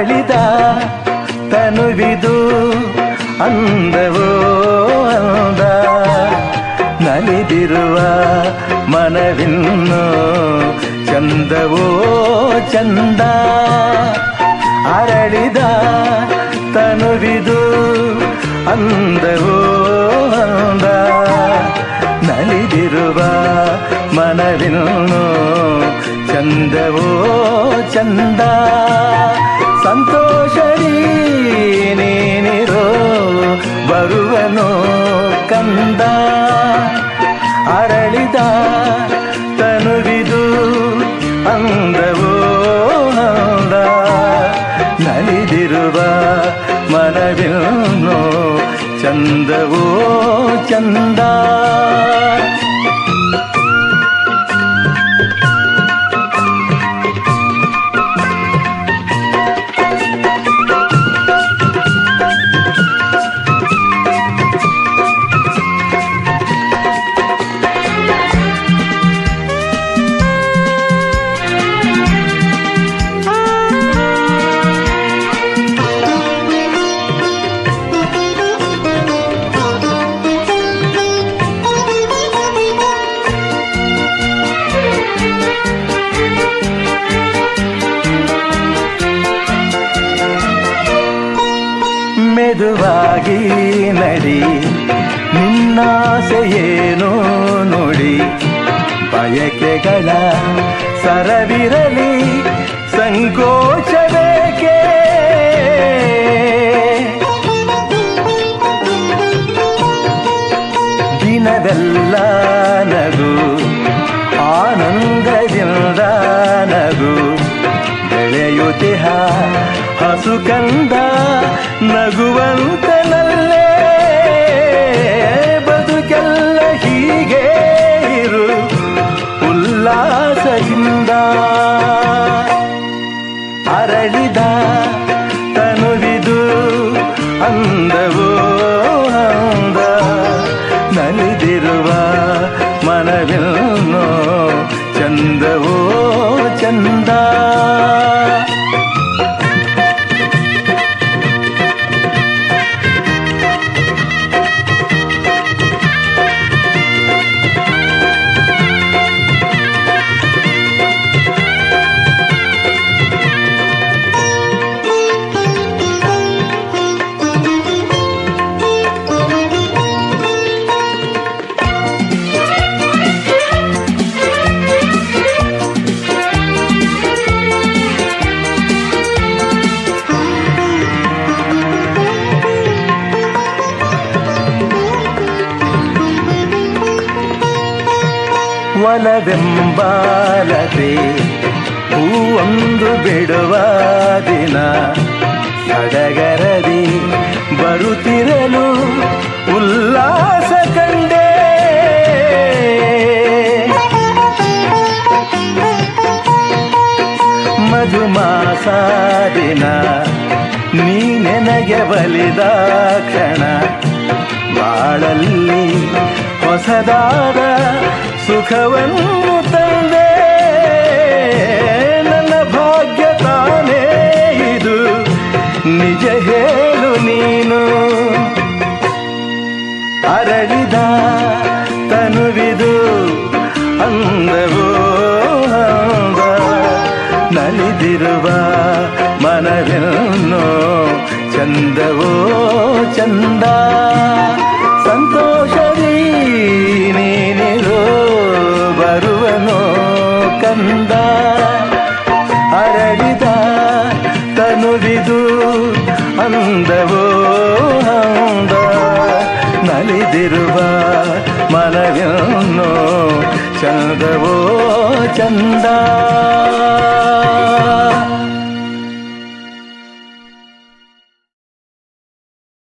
ಅರಳಿದ ತನುವಿದು ಅಂದವೋ ಅಂದ ನಲಿದಿರುವ ಮನವಿನ್ನು ಚಂದವೋ ಚಂದ ಅರಳಿದ ತನುವಿದು ಅಂದವೋ ಅಂದ ನಲಿದಿರುವ ಮನವಿನ್ನು ಚಂದವೋ ಚಂದ ಸಂತೋಷರಿ ನೀನಿರೋ ಬರುವನೋ ಕಂದ ಅರಳಿದ ತನುವಿದು ಅಂದವೋ ಅಂದ ನಲಿದಿರುವ ಮನವಿನ್ನು ಚಂದವೋ ಚಂದ ಮೆದುವಾಗಿ ನಡಿ ನಿನ್ನಾಸೆಯೇನೋ ನುಡಿ ಬಯಕೆಗಳ ಸರವಿರಲಿ ಸಂಕೋಚಬೇಕೆ ದಿನವೆಲ್ಲ ನಗು ಆನಂದದಿಂದ ನಗು ಬೆಳೆಯುತ್ತಿಹ ಹಸು ಕಂದ ನಗುವಂತನಲ್ಲೇ ಬದುಕೆಲ್ಲ ಹೀಗೆ ಇರು ಉಲ್ಲಾಸದಿಂದ ಅರಳಿದ ತನುವಿದು ಅಂದವೋ ಅಂದ ನಲಿದಿರುವ ಮನವಿನ್ನು ಚಂದವೋ ಚಂದ ಒಲವೆಂಬಾಲದೆ ಹೂವೊಂದು ಬಿಡುವ ದಿನ ಸಡಗರದಿ ಬರುತ್ತಿರಲು ಉಲ್ಲಾಸ ಕಂಡೆ ಮಧುಮಾಸ ದಿನ ನೀ ನೆನಗೆ ಬಲಿದ ಕ್ಷಣ ಬಾಳಲ್ಲಿ ಹೊಸದಾದ ಸುಖವನ್ನು ತಂದೆ ನನ್ನ ಭಾಗ್ಯ ತಾನೇ ಇದು ನಿಜ ಹೇಳು ನೀನು ಅರಳಿದ ತನುವಿದು ಅಂದವೋ ಅಂದ ನಲಿದಿರುವ ಮನವಿನ್ನು ಚಂದವೋ ಚಂದ ಸಂತೋಷದಿ ನೀನಿರೋ ಬರುವನೋ ಕಂದ ಅರಳಿದ ತನುವಿದು ಅಂದವೋ ಅಂದ ನಲಿದಿರುವ ಮನವನ್ನು ಚಂದವೋ ಚಂದ